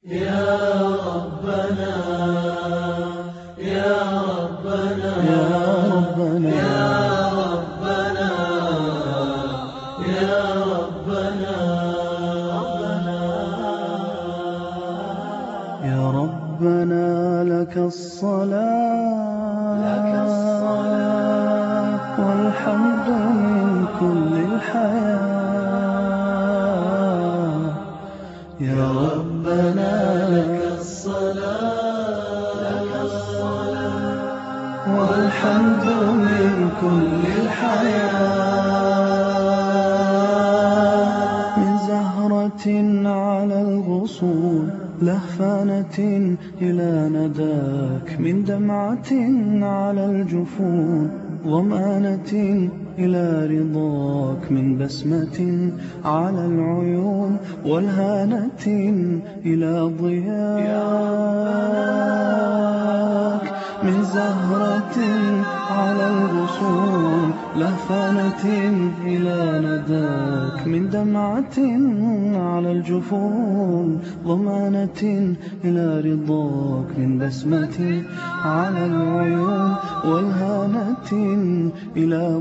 يا ربنا يا ربنا يا ربنا يا ربنا يا ربنا يا ربنا لك الصلاة لك الصلاة والحمد من كل الحياة يا ربنا لك الصلاة لك الصلاة والحمد من كل الحياة من زهرة على الغصون لهفانة إلى نداك من دمعة على الجفون ظمآنة إلى رضاك من بسمة على العيون والهانة إلى ضياك من زهرة على الغصون لهفانة إلى نداك من دمعة على الجفون ضمانة إلى رضاك من بسمة على العيون والهانة إلى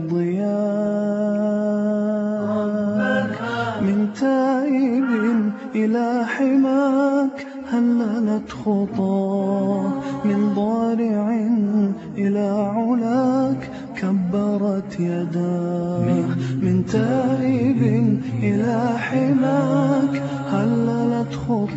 ضياك من تائب إلى حماك هللت خطاه من ضارع إلى علاك كبرت يداه من تائب إلى حماك هللت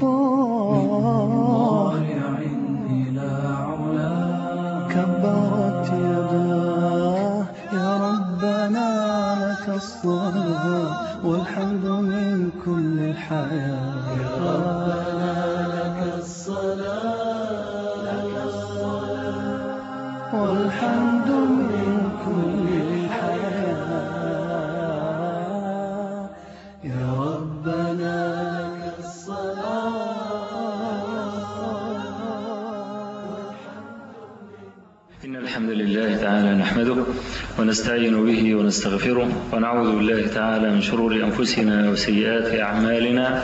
خطاه إلى علاك كبرت يداه يا ربنا لك الصلاة والحمد من كل الحياة يا ربنا لك الصلاة لك الصلاة والحمد من كل الحياة يا ربنا لك الصلاة إن الحمد لله تعالى نحمده ونستعين به ونستغفره ونعوذ بالله تعالى من شرور أنفسنا وسيئات أعمالنا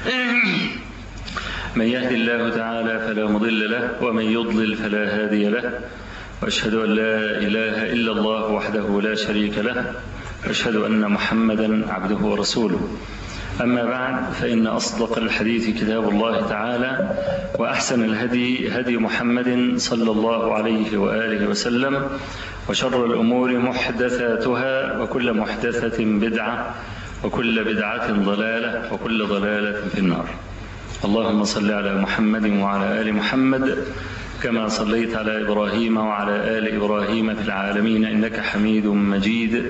من يهد الله تعالى فلا مضل له ومن يضلل فلا هادي له وأشهد أن لا إله إلا الله وحده لا شريك له وأشهد أن محمدا عبده ورسوله أما بعد فإن أصدق الحديث كتاب الله تعالى وأحسن الهدي هدي محمد صلى الله عليه وآله وسلم وشر الأمور محدثاتها وكل محدثة بدعة وكل بدعة ضلالة وكل ضلالة في النار اللهم صل على محمد وعلى آل محمد كما صليت على إبراهيم وعلى آل إبراهيم في العالمين إنك حميد مجيد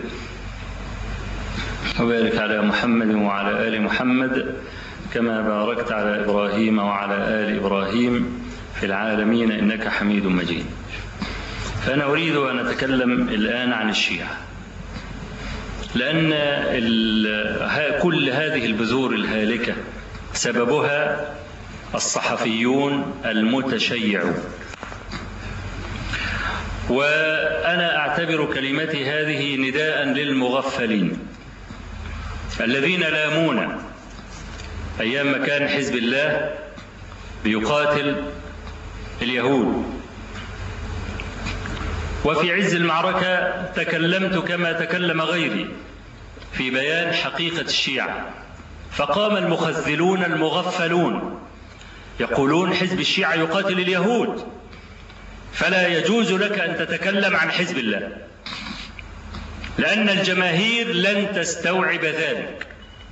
وبارك على محمد وعلى آل محمد كما باركت على إبراهيم وعلى آل إبراهيم في العالمين إنك حميد مجيد فأنا أريد أن أتكلم الآن عن الشيعة لأن كل هذه البذور الهالكة سببها الصحفيون المتشيعون وأنا أعتبر كلمتي هذه نداء للمغفلين الذين لامونا أيام ما كان حزب الله بيقاتل اليهود وفي عز المعركة تكلمت كما تكلم غيري في بيان حقيقة الشيعة فقام المخذلون المغفلون يقولون حزب الشيعة يقاتل اليهود فلا يجوز لك أن تتكلم عن حزب الله لأن الجماهير لن تستوعب ذلك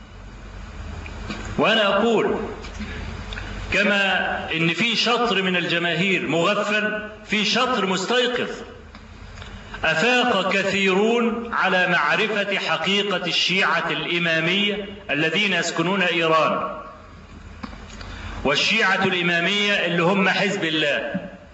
وأنا أقول كما إن في شطر من الجماهير مغفل في شطر مستيقظ أفاق كثيرون على معرفة حقيقة الشيعة الإمامية الذين يسكنون إيران والشيعة الإمامية اللي هم حزب الله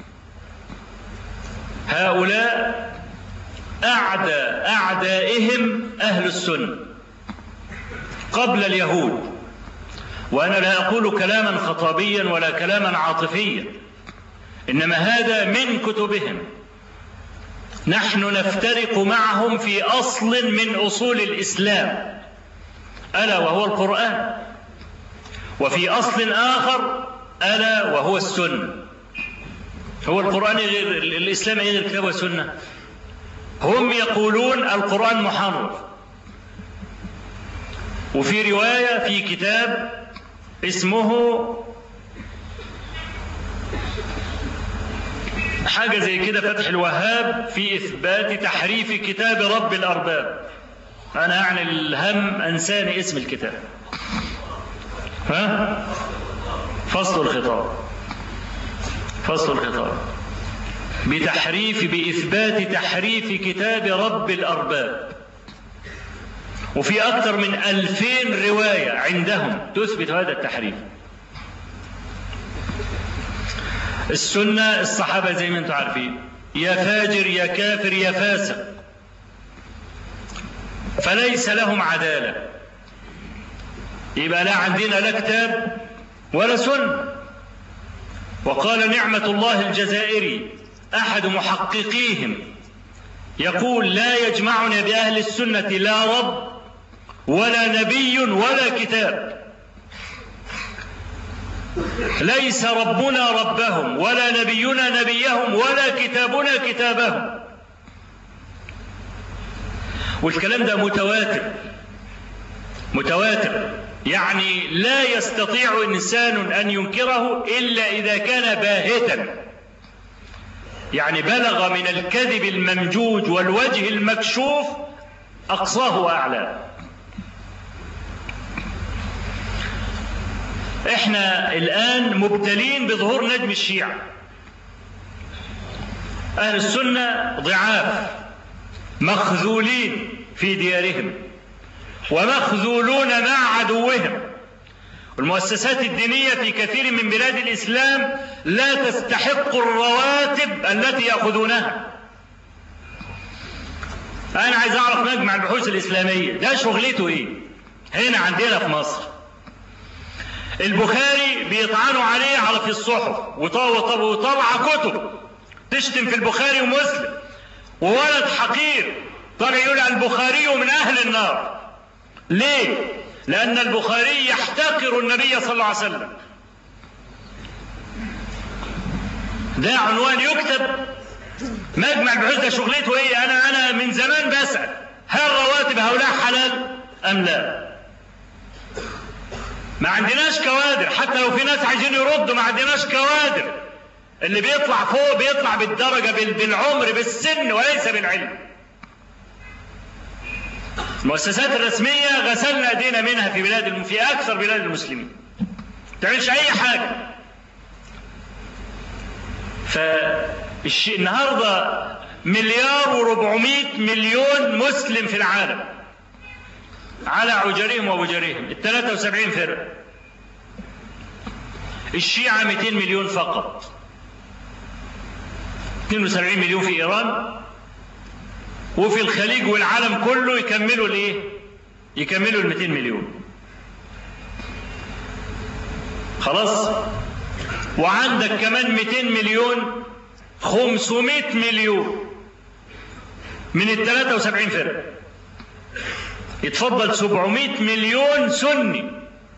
هؤلاء أعدى أعدائهم أهل السنة قبل اليهود وأنا لا أقول كلاما خطابيا ولا كلاما عاطفيا إنما هذا من كتبهم نحن نفترق معهم في أصل من أصول الإسلام ألا وهو القرآن وفي أصل آخر ألا وهو السنة هو القرآن غير الإسلام غير الكتاب والسنة هم يقولون القرآن محرف وفي رواية في كتاب اسمه حاجة زي كده فتح الوهاب في إثبات تحريف كتاب رب الأرباب أنا يعني الهم أنساني اسم الكتاب ها فصل الخطاب فصل الخطاب بتحريف بإثبات تحريف كتاب رب الأرباب وفي أكثر من ألفين رواية عندهم تثبت هذا التحريف السنة الصحابة زي ما انتم عارفين يا فاجر يا كافر يا فاسق فليس لهم عدالة يبقى لا عندنا لا كتاب ولا سنة وقال نعمة الله الجزائري أحد محققيهم يقول لا يجمعنا بأهل السنة لا رب ولا نبي ولا كتاب ليس ربنا ربهم ولا نبينا نبيهم ولا كتابنا كتابهم والكلام ده متواتر متواتر يعني لا يستطيع انسان ان ينكره الا اذا كان باهتا يعني بلغ من الكذب الممجوج والوجه المكشوف اقصاه واعلاه احنا الان مبتلين بظهور نجم الشيعة اهل السنة ضعاف مخذولين في ديارهم ومخذولون مع عدوهم والمؤسسات الدينية في كثير من بلاد الإسلام لا تستحق الرواتب التي يأخذونها أنا عايز أعرف مجمع البحوث الإسلامية ده شغلته إيه هنا عندنا في مصر البخاري بيطعنوا عليه على في الصحف وطبع كتب تشتم في البخاري ومسلم وولد حقير طلع يقول البخاري من أهل النار ليه؟ لأن البخاري يحتقر النبي صلى الله عليه وسلم ده عنوان يكتب مجمع البحوث ده شغلته ايه؟ أنا أنا من زمان بسأل هل رواتب هؤلاء حلال أم لا؟ ما عندناش كوادر حتى لو في ناس عايزين يردوا ما عندناش كوادر اللي بيطلع فوق بيطلع بالدرجة بالعمر بالسن وليس بالعلم المؤسسات الرسمية غسلنا ايدينا منها في بلاد الم... في أكثر بلاد المسلمين ما تعملش أي حاجة فالشيء النهاردة مليار وربعمائة مليون مسلم في العالم على عجرهم وبجرهم ال 73 فرقة الشيعة 200 مليون فقط 72 مليون في إيران وفي الخليج والعالم كله يكملوا الايه؟ يكملوا ال 200 مليون. خلاص؟ وعندك كمان 200 مليون 500 مليون من ال 73 فرقة. يتفضل 700 مليون سني.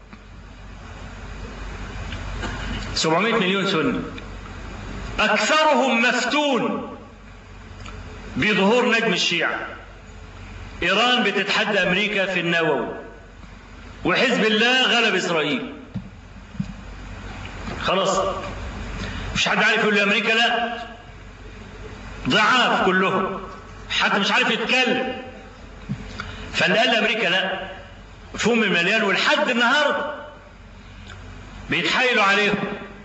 700 مليون سني. أكثرهم مفتون بظهور نجم الشيعة إيران بتتحدى أمريكا في النووي وحزب الله غلب إسرائيل خلاص مش حد عارف يقول لأمريكا لا ضعاف كلهم حتى مش عارف يتكلم فاللي قال لأمريكا لا فم مليان ولحد النهارده بيتحايلوا عليهم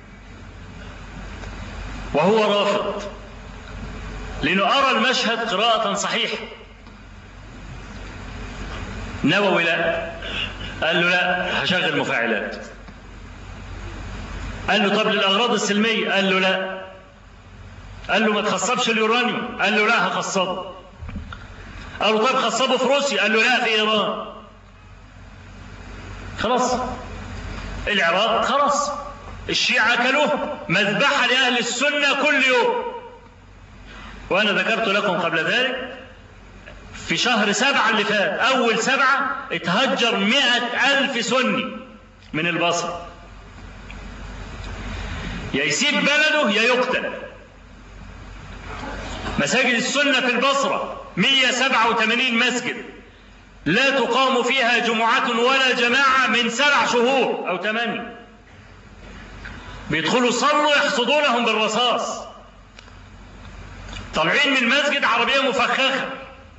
وهو رافض لأنه أرى المشهد قراءة صحيحة نووي لا قال له لا هشغل مفاعلات قال له طب للأغراض السلمية قال له لا قال له ما تخصبش اليورانيوم قال له لا هخصبه قال له طب خصبه في روسيا قال له لا في إيران خلاص العراق خلاص الشيعة أكلوه مذبحة لأهل السنة كل يوم وأنا ذكرت لكم قبل ذلك في شهر سبعة اللي فات أول سبعة اتهجر مئة ألف سني من البصرة يا يسيب بلده يا يقتل مساجد السنة في البصرة 187 مسجد لا تقام فيها جمعة ولا جماعة من سبع شهور أو ثمانية بيدخلوا صلوا يحصدونهم بالرصاص طالعين من مسجد عربية مفخخة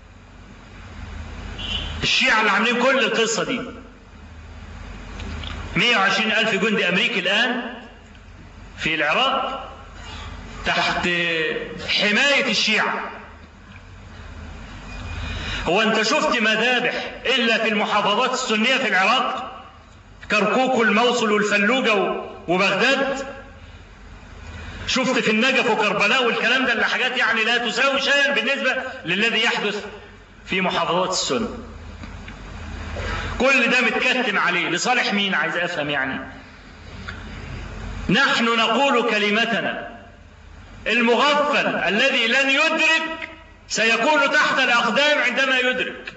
الشيعة اللي عاملين كل القصة دي 120 ألف جندي أمريكي الآن في العراق تحت حماية الشيعة هو أنت شفت مذابح إلا في المحافظات السنية في العراق كركوك والموصل والفلوجة وبغداد شفت في النجف وكربلاء والكلام ده اللي حاجات يعني لا تساوي شيئا بالنسبة للذي يحدث في محافظات السنة كل ده متكتم عليه لصالح مين عايز افهم يعني نحن نقول كلمتنا المغفل الذي لن يدرك سيكون تحت الاقدام عندما يدرك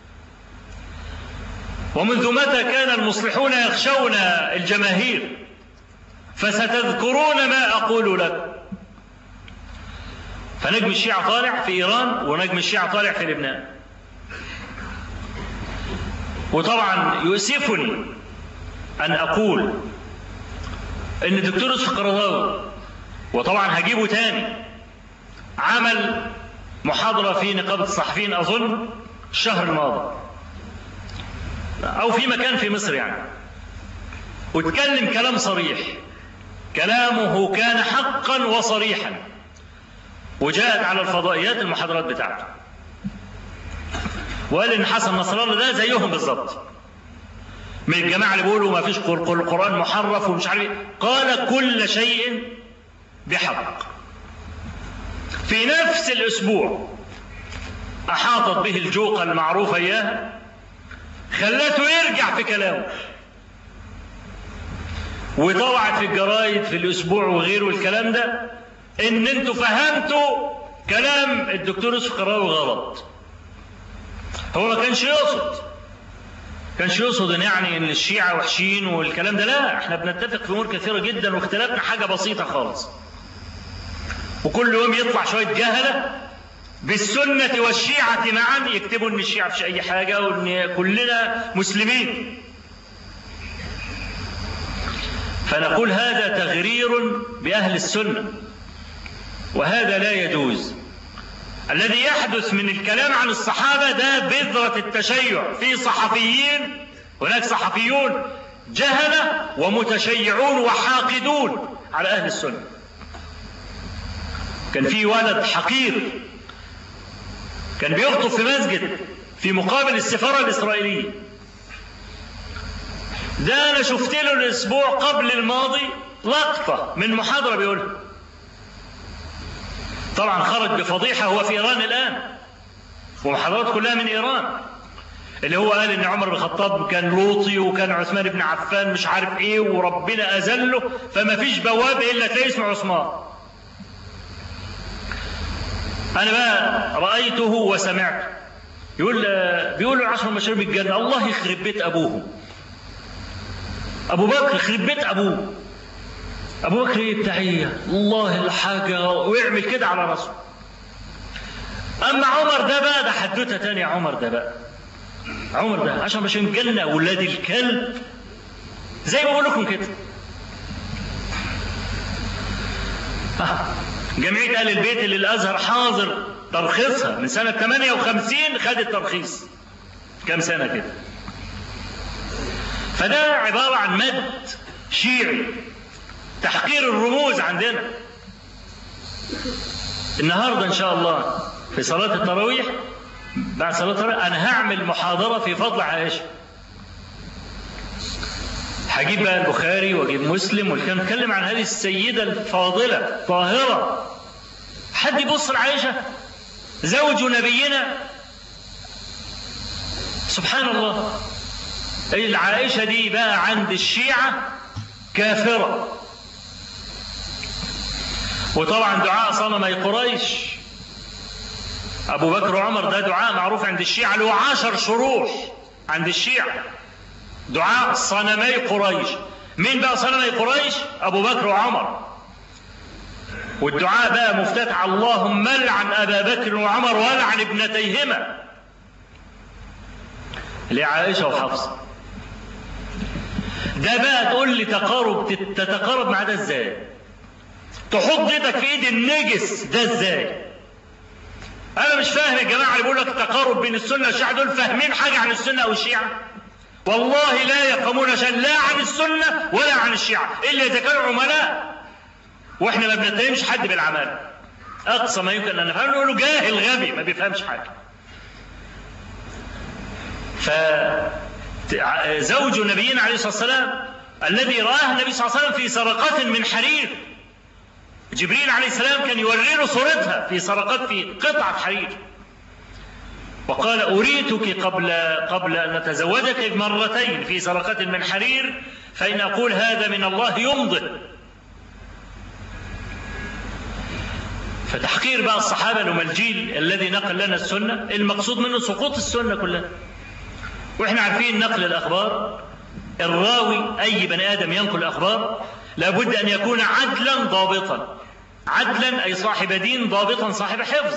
ومنذ متى كان المصلحون يخشون الجماهير فستذكرون ما اقول لكم فنجم الشيعة طالع في ايران ونجم الشيعة طالع في لبنان وطبعا يؤسفني أن أقول إن الدكتور يوسف قرضاوي وطبعا هجيبه تاني عمل محاضرة في نقابة الصحفيين أظن الشهر الماضي أو في مكان في مصر يعني واتكلم كلام صريح كلامه كان حقا وصريحا وجاءت على الفضائيات المحاضرات بتاعته وقال ان حسن نصر الله ده زيهم بالظبط من الجماعه اللي بيقولوا ما فيش القران محرف ومش عارف قال كل شيء بحق في نفس الاسبوع احاطت به الجوقه المعروفه اياها خلته يرجع في كلامه وطلعت في الجرايد في الاسبوع وغيره الكلام ده ان انتوا فهمتوا كلام الدكتور يوسف قراوي غلط هو ما كانش يقصد كانش يقصد ان يعني ان الشيعة وحشين والكلام ده لا احنا بنتفق في امور كثيرة جدا واختلافنا حاجة بسيطة خالص وكل يوم يطلع شوية جهلة بالسنة والشيعة معا يكتبوا ان الشيعة مش اي حاجة وان كلنا مسلمين فنقول هذا تغرير بأهل السنة وهذا لا يجوز الذي يحدث من الكلام عن الصحابة ده بذرة التشيع في صحفيين هناك صحفيون جهلة ومتشيعون وحاقدون على أهل السنة كان في ولد حقير كان بيخطب في مسجد في مقابل السفارة الإسرائيلية ده أنا شفت له الأسبوع قبل الماضي لقطة من محاضرة بيقولها طبعا خرج بفضيحة هو في إيران الآن ومحاضرات كلها من إيران اللي هو قال ان عمر بن الخطاب كان لوطي وكان عثمان بن عفان مش عارف ايه وربنا اذله فما فيش بواب الا تلاقي اسمه عثمان انا بقى رايته وسمعته يقول بيقول العشر المشاريب الجنه الله يخرب بيت ابوه ابو بكر يخرب بيت ابوه ابو بكر ايه بتاعيه الله الحاجه ويعمل كده على راسه اما عمر ده بقى ده حدوته تانية عمر ده بقى عمر ده عشان مش جنة أولاد الكلب زي ما بقول لكم كده آه. جمعية آل البيت اللي الأزهر حاضر ترخيصها من سنة 58 خدت ترخيص كم سنة كده فده عبارة عن مد شيعي تحقير الرموز عندنا النهارده ان شاء الله في صلاة التراويح بعد صلاة التراويح أنا هعمل محاضرة في فضل عائشة. هجيب بقى البخاري واجيب مسلم والكلام نتكلم عن هذه السيدة الفاضلة الطاهرة. حد يبص لعائشة؟ زوج نبينا سبحان الله العائشة دي بقى عند الشيعة كافرة وطبعا دعاء صنمي قريش أبو بكر وعمر ده دعاء معروف عند الشيعة له عشر شروح عند الشيعة دعاء صنمي قريش مين بقى صنمي قريش أبو بكر وعمر والدعاء بقى مفتتح اللهم لعن أبا بكر وعمر ولعن ابنتيهما لعائشة وحفصة ده بقى تقول لي تقارب تتقارب مع ده ازاي تحط ايدك في ايد النجس ده ازاي انا مش فاهم الجماعه اللي بيقول لك التقارب بين السنه والشيعه دول فاهمين حاجه عن السنه او الشيعه والله لا يفهمون شيئا لا عن السنه ولا عن الشيعه الا اذا كانوا عملاء واحنا ما بنتهمش حد بالعماله اقصى ما يمكن ان نفهم نقول له جاهل غبي ما بيفهمش حاجه فزوج نبينا عليه الصلاه والسلام الذي راه النبي صلى الله عليه وسلم في سرقات من حرير جبريل عليه السلام كان يوري له صورتها في سرقات في قطعة حرير وقال أريتك قبل قبل أن نتزوجك مرتين في سرقة من حرير فإن أقول هذا من الله يمضي فتحقير بقى الصحابة لهم الجيل الذي نقل لنا السنة المقصود منه سقوط السنة كلها وإحنا عارفين نقل الأخبار الراوي أي بني آدم ينقل الأخبار لابد أن يكون عدلا ضابطا عدلا أي صاحب دين ضابطا صاحب حفظ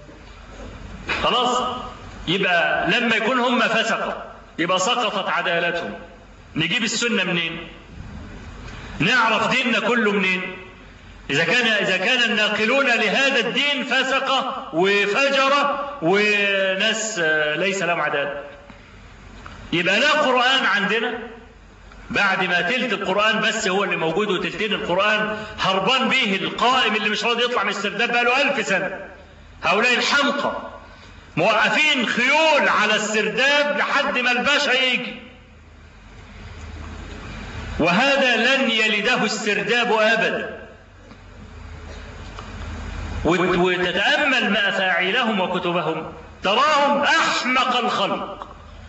خلاص يبقى لما يكون هم فسقة يبقى سقطت عدالتهم نجيب السنة منين نعرف ديننا كله منين إذا كان إذا كان الناقلون لهذا الدين فسقة وفجرة وناس ليس لهم عدالة يبقى لا قرآن عندنا بعد ما تلت القرآن بس هو اللي موجود وتلتين القرآن هربان به القائم اللي مش راضي يطلع من السرداب بقاله ألف سنة هؤلاء الحمقى موقفين خيول على السرداب لحد ما الباشا يجي وهذا لن يلده السرداب أبدا وتتأمل مفاعيلهم وكتبهم تراهم أحمق الخلق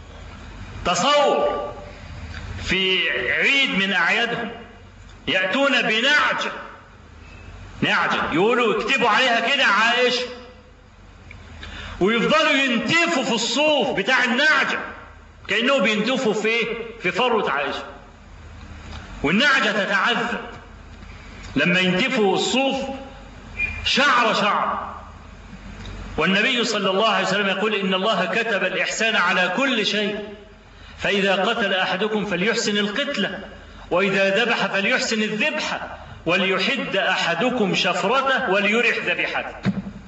تصور في عيد من أعيادهم يأتون بنعجة نعجة يقولوا يكتبوا عليها كده عائشة ويفضلوا ينتفوا في الصوف بتاع النعجة كأنهم بينتفوا في في فروة عائشة والنعجة تتعذب لما ينتفوا الصوف شعر شعر والنبي صلى الله عليه وسلم يقول إن الله كتب الإحسان على كل شيء فإذا قتل أحدكم فليحسن القتلة وإذا ذبح فليحسن الذبحة وليحد أحدكم شفرته وليرح ذبيحته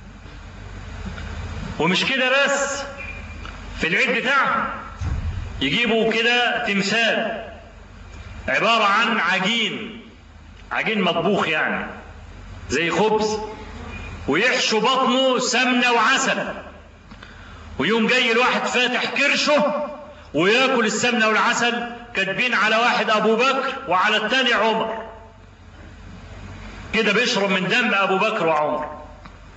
ومش كده بس في العيد بتاعهم يجيبوا كده تمثال عبارة عن عجين عجين مطبوخ يعني زي خبز ويحشوا بطنه سمنة وعسل ويوم جاي الواحد فاتح كرشه وياكل السمنة والعسل كاتبين على واحد أبو بكر وعلى الثاني عمر كده بيشرب من دم أبو بكر وعمر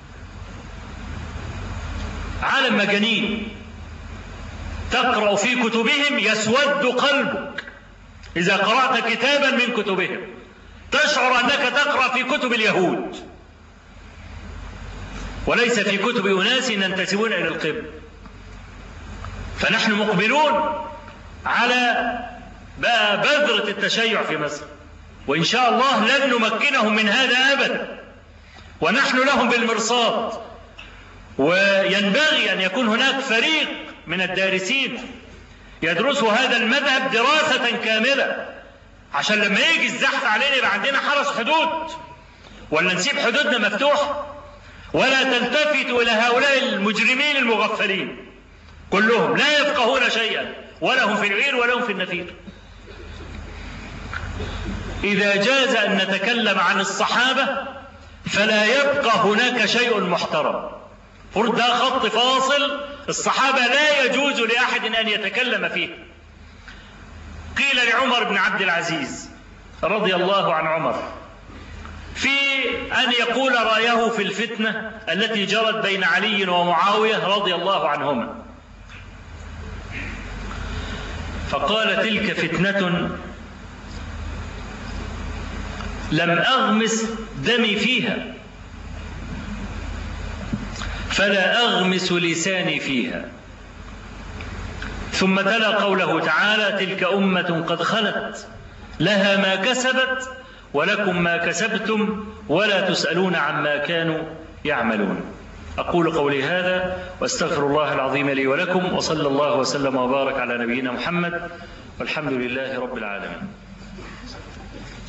عالم مجانين تقرأ في كتبهم يسود قلبك إذا قرأت كتابا من كتبهم تشعر أنك تقرأ في كتب اليهود وليس في كتب أناس ينتسبون إلى القبل فنحن مقبلون على بقى بذرة التشيع في مصر وإن شاء الله لن نمكنهم من هذا أبدا ونحن لهم بالمرصاد وينبغي أن يكون هناك فريق من الدارسين يدرسوا هذا المذهب دراسة كاملة عشان لما يجي الزحف علينا يبقى عندنا حرس حدود ولا نسيب حدودنا مفتوحة ولا تلتفتوا إلى هؤلاء المجرمين المغفلين كلهم لا يفقهون شيئا ولا هم في العير ولا هم في النفير إذا جاز أن نتكلم عن الصحابة فلا يبقى هناك شيء محترم فرد ده خط فاصل الصحابة لا يجوز لأحد أن يتكلم فيه قيل لعمر بن عبد العزيز رضي الله عن عمر في أن يقول رأيه في الفتنة التي جرت بين علي ومعاوية رضي الله عنهما فقال تلك فتنة لم أغمس دمي فيها فلا أغمس لساني فيها ثم تلا قوله تعالى تلك أمة قد خلت لها ما كسبت ولكم ما كسبتم ولا تسألون عما كانوا يعملون أقول قولي هذا واستغفر الله العظيم لي ولكم وصلى الله وسلم وبارك على نبينا محمد والحمد لله رب العالمين